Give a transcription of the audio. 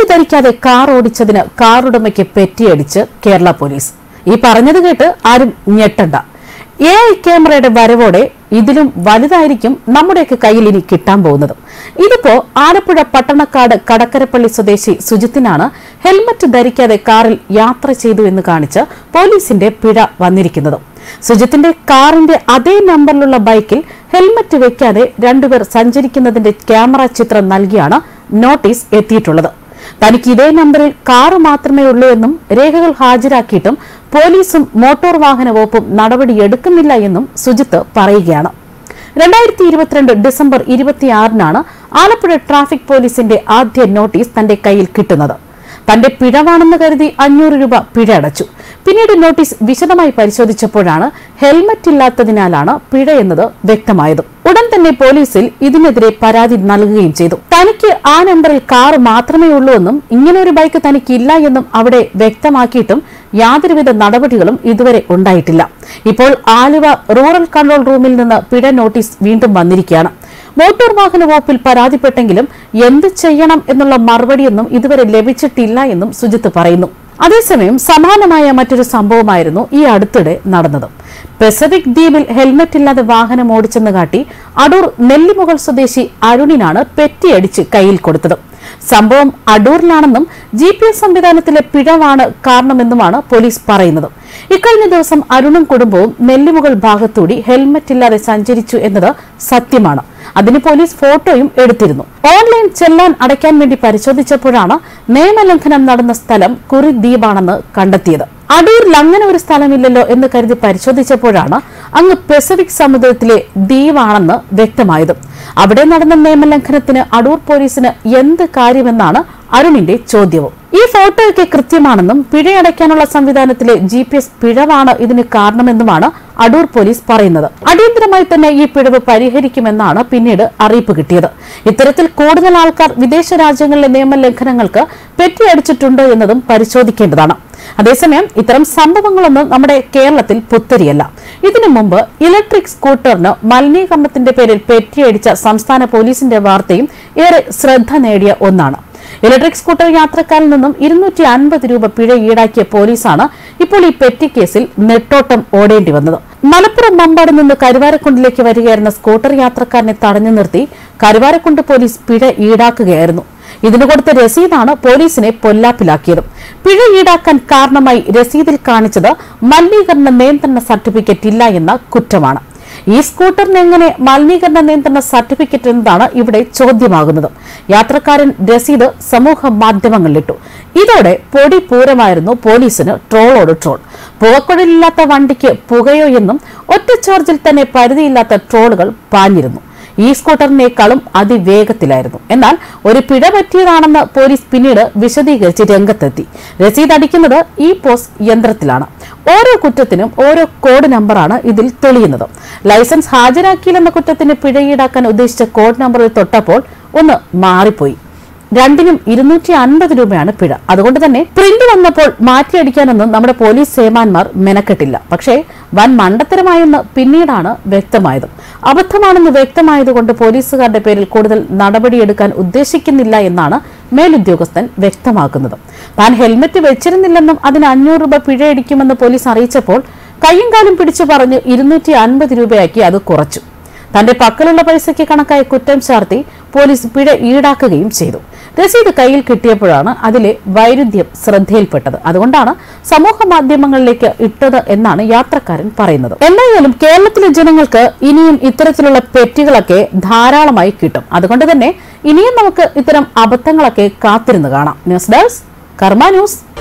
helmet ധരിക്കാതെ car ഓടിച്ചതിന് car ഉടമയ്ക്ക് പെറ്റിയടിച്ച് Kerala police ഈ പറഞ്ഞത് കേട്ട് ആരും ഞെട്ടണ്ട എ ഐ ക്യാമറയുടെ വരവോടെ ഇതിലും വലുതായിരിക്കും നമ്മുടെയൊക്കെ കയ്യിൽ ഇനി കിട്ടാൻ പോകുന്നത് ഇതിപ്പോ ആലപ്പുഴ പട്ടണക്കാട് കടക്കരപ്പള്ളി സ്വദേശി സുജിത്തിനാണ് ഹെൽമറ്റ് ധരിക്കാതെ കാറിൽ യാത്ര ചെയ്തു എന്ന് കാണിച്ച് പോലീസിന്റെ പിഴ വന്നിരിക്കുന്നത് സുജിത്തിന്റെ കാറിന്റെ അതേ നമ്പറിലുള്ള ബൈക്കിൽ ഹെൽമറ്റ് വെക്കാതെ രണ്ടുപേർ സഞ്ചരിക്കുന്നതിന്റെ ക്യാമറ ചിത്രം നൽകിയാണ് നോട്ടീസ് എത്തിയിട്ടുള്ളത് തനിക്ക് ഇതേ നമ്പറിൽ കാറ് മാത്രമേ ഉള്ളൂ എന്നും രേഖകൾ ഹാജരാക്കിയിട്ടും പോലീസും മോട്ടോർ വാഹന വകുപ്പും നടപടിയെടുക്കുന്നില്ല എന്നും സുജിത്ത് പറയുകയാണ് രണ്ടായിരത്തി ഇരുപത്തിരണ്ട് ഡിസംബർ ഇരുപത്തിയാറിനാണ് ആലപ്പുഴ ട്രാഫിക് പോലീസിന്റെ ആദ്യ നോട്ടീസ് തന്റെ കയ്യിൽ കിട്ടുന്നത് തന്റെ പിഴവാണെന്ന് കരുതി അഞ്ഞൂറ് രൂപ പിഴ അടച്ചു പിന്നീട് നോട്ടീസ് വിശദമായി പരിശോധിച്ചപ്പോഴാണ് ഹെൽമറ്റ് ഇല്ലാത്തതിനാലാണ് പിഴ എന്നത് വ്യക്തമായത് ഉടൻ തന്നെ പോലീസിൽ ഇതിനെതിരെ പരാതി നൽകുകയും ചെയ്തു തനിക്ക് ആ നമ്പറിൽ കാർ മാത്രമേ ഉള്ളൂ എന്നും ഇങ്ങനെ ഒരു ബൈക്ക് തനിക്കില്ല എന്നും അവിടെ വ്യക്തമാക്കിയിട്ടും യാതൊരുവിധ നടപടികളും ഇതുവരെ ഉണ്ടായിട്ടില്ല ഇപ്പോൾ ആലുവ റൂറൽ കൺട്രോൾ റൂമിൽ നിന്ന് പിഴ നോട്ടീസ് വീണ്ടും വന്നിരിക്കുകയാണ് മോട്ടോർ വാഹന വകുപ്പിൽ പരാതിപ്പെട്ടെങ്കിലും എന്ത് ചെയ്യണം എന്നുള്ള മറുപടിയൊന്നും ഇതുവരെ ലഭിച്ചിട്ടില്ല എന്നും സുജിത്ത് പറയുന്നു അതേസമയം സമാനമായ മറ്റൊരു സംഭവമായിരുന്നു ഈ അടുത്തിടെ നടന്നത് പസഫിക് ദ്വീപിൽ ഹെൽമറ്റ് ഇല്ലാതെ വാഹനം ഓടിച്ചെന്ന് കാട്ടി അടൂർ നെല്ലിമുകൾ സ്വദേശി അരുണിനാണ് പെറ്റിയടിച്ച് കയ്യിൽ കൊടുത്തത് സംഭവം അടൂരിലാണെന്നും ജി പി എസ് സംവിധാനത്തിലെ പിഴവാണ് കാരണമെന്നുമാണ് പോലീസ് പറയുന്നത് ഇക്കഴിഞ്ഞ ദിവസം അരുണും കുടുംബവും നെല്ലിമുകൾ ഭാഗത്തൂടി ഹെൽമറ്റ് ഇല്ലാതെ സഞ്ചരിച്ചു എന്നത് സത്യമാണ് അതിന് പോലീസ് ഫോട്ടോയും എടുത്തിരുന്നു ഓൺലൈൻ ചെല്ലാൻ അടയ്ക്കാൻ വേണ്ടി പരിശോധിച്ചപ്പോഴാണ് നിയമലംഘനം നടന്ന സ്ഥലം കുറി ദ്വീപാണെന്ന് കണ്ടെത്തിയത് അടൂരിൽ അങ്ങനെ ഒരു സ്ഥലമില്ലല്ലോ എന്ന് കരുതി പരിശോധിച്ചപ്പോഴാണ് അങ്ങ് പസഫിക് സമുദ്രത്തിലെ ദ്വീപാണെന്ന് വ്യക്തമായത് അവിടെ നടന്ന നിയമലംഘനത്തിന് അടൂർ പോലീസിന് എന്ത് കാര്യമെന്നാണ് അരുണിന്റെ ചോദ്യവും ഈ ഫോട്ടോയൊക്കെ കൃത്യമാണെന്നും പിഴയടയ്ക്കാനുള്ള സംവിധാനത്തിലെ ജി പി എസ് പിഴവാണ് ഇതിന് കാരണമെന്നുമാണ് അടൂർ പോലീസ് പറയുന്നത് അടിയന്തരമായി തന്നെ ഈ പിഴവ് പരിഹരിക്കുമെന്നാണ് പിന്നീട് അറിയിപ്പ് കിട്ടിയത് ഇത്തരത്തിൽ കൂടുതൽ ആൾക്കാർ വിദേശ രാജ്യങ്ങളിലെ നിയമലംഘനങ്ങൾക്ക് പെറ്റിയടിച്ചിട്ടുണ്ടോ എന്നതും പരിശോധിക്കേണ്ടതാണ് അതേസമയം ഇത്തരം സംഭവങ്ങളൊന്നും നമ്മുടെ കേരളത്തിൽ പുത്തരിയല്ല ഇതിനു മുമ്പ് ഇലക്ട്രിക് സ്കൂട്ടറിന് മലിനീകരണത്തിന്റെ പേരിൽ പെറ്റിയടിച്ച സംസ്ഥാന പോലീസിന്റെ വാർത്തയും ഏറെ ശ്രദ്ധ നേടിയ ഒന്നാണ് ഇലക്ട്രിക് സ്കൂട്ടർ യാത്രക്കാരിൽ നിന്നും ഇരുന്നൂറ്റി അൻപത് രൂപ പിഴ ഈടാക്കിയ പോലീസാണ് ഇപ്പോൾ ഈ പെറ്റി കേസിൽ നെട്ടോട്ടം ഓടേണ്ടി വന്നത് മലപ്പുറം മമ്പാട് നിന്ന് കരുവാരക്കുണ്ടിലേക്ക് വരികയായിരുന്ന സ്കൂട്ടർ യാത്രക്കാരനെ തടഞ്ഞു നിർത്തി കരുവാരക്കുണ്ട് പോലീസ് പിഴ ഈടാക്കുകയായിരുന്നു ഇതിനു കൊടുത്ത രസീതാണ് പോലീസിനെ പൊല്ലാപ്പിലാക്കിയത് പിഴ ഈടാക്കാൻ കാരണമായി രസീതിൽ കാണിച്ചത് മലിനീകരണ നിയന്ത്രണ സർട്ടിഫിക്കറ്റ് ഇല്ല എന്ന കുറ്റമാണ് ഈ സ്കൂട്ടറിന് എങ്ങനെ മലിനീകരണ നിയന്ത്രണ സർട്ടിഫിക്കറ്റ് എന്നതാണ് ഇവിടെ ചോദ്യമാകുന്നത് യാത്രക്കാരൻ രസീത് സമൂഹ മാധ്യമങ്ങളിലിട്ടു ഇതോടെ പൊടി പൂരമായിരുന്നു പോലീസിന് ട്രോളോട് ട്രോൾ പുകക്കുഴലില്ലാത്ത വണ്ടിക്ക് പുകയോ എന്നും ഒറ്റ ചാർജിൽ തന്നെ പരിധിയില്ലാത്ത ട്രോളുകൾ പാഞ്ഞിരുന്നു ഈ സ്കൂട്ടറിനേക്കാളും അതിവേഗത്തിലായിരുന്നു എന്നാൽ ഒരു പിഴ പറ്റിയതാണെന്ന് പോലീസ് പിന്നീട് വിശദീകരിച്ച് രംഗത്തെത്തി രസീത് അടിക്കുന്നത് ഈ പോസ് യന്ത്രത്തിലാണ് ഓരോ കുറ്റത്തിനും ഓരോ കോഡ് നമ്പറാണ് ഇതിൽ തെളിയുന്നത് ലൈസൻസ് ഹാജരാക്കിയില്ലെന്ന കുറ്റത്തിന് പിഴ ഈടാക്കാൻ ഉദ്ദേശിച്ച കോഡ് നമ്പറിൽ തൊട്ടപ്പോൾ ഒന്ന് മാറിപ്പോയി രണ്ടിനും ഇരുന്നൂറ്റി അൻപത് രൂപയാണ് പിഴ അതുകൊണ്ട് തന്നെ പ്രിന്റ് വന്നപ്പോൾ മാറ്റിയടിക്കാനൊന്നും നമ്മുടെ പോലീസ് സേമാന്മാർ മെനക്കെട്ടില്ല പക്ഷേ വൻ മണ്ടത്തരമായെന്ന് പിന്നീടാണ് വ്യക്തമായത് അബദ്ധമാണെന്ന് വ്യക്തമായതുകൊണ്ട് പോലീസുകാരുടെ പേരിൽ കൂടുതൽ നടപടിയെടുക്കാൻ ഉദ്ദേശിക്കുന്നില്ല എന്നാണ് മേലുദ്യോഗസ്ഥൻ വ്യക്തമാക്കുന്നത് താൻ ഹെൽമറ്റ് വെച്ചിരുന്നില്ലെന്നും അതിന് അഞ്ഞൂറ് രൂപ പിഴയടിക്കുമെന്ന് പോലീസ് അറിയിച്ചപ്പോൾ കയ്യും കാലും പിടിച്ചു പറഞ്ഞ് ഇരുന്നൂറ്റി അൻപത് രൂപയാക്കി അത് കുറച്ചു തന്റെ പക്കലുള്ള പൈസയ്ക്ക് കണക്കായ കുറ്റം ചാർത്തി പോലീസ് പിഴ ഈടാക്കുകയും ചെയ്തു രസീത് കയ്യിൽ കിട്ടിയപ്പോഴാണ് അതിലെ വൈരുദ്ധ്യം ശ്രദ്ധയിൽപ്പെട്ടത് അതുകൊണ്ടാണ് സമൂഹ മാധ്യമങ്ങളിലേക്ക് ഇട്ടത് എന്നാണ് യാത്രക്കാരൻ പറയുന്നത് എന്തായാലും കേരളത്തിലെ ജനങ്ങൾക്ക് ഇനിയും ഇത്തരത്തിലുള്ള പെറ്റികളൊക്കെ ധാരാളമായി കിട്ടും അതുകൊണ്ട് തന്നെ ഇനിയും നമുക്ക് ഇത്തരം അബദ്ധങ്ങളൊക്കെ കാത്തിരുന്ന് കാണാം ന്യൂസ് ഡെസ്ക് കർമ്മ ന്യൂസ്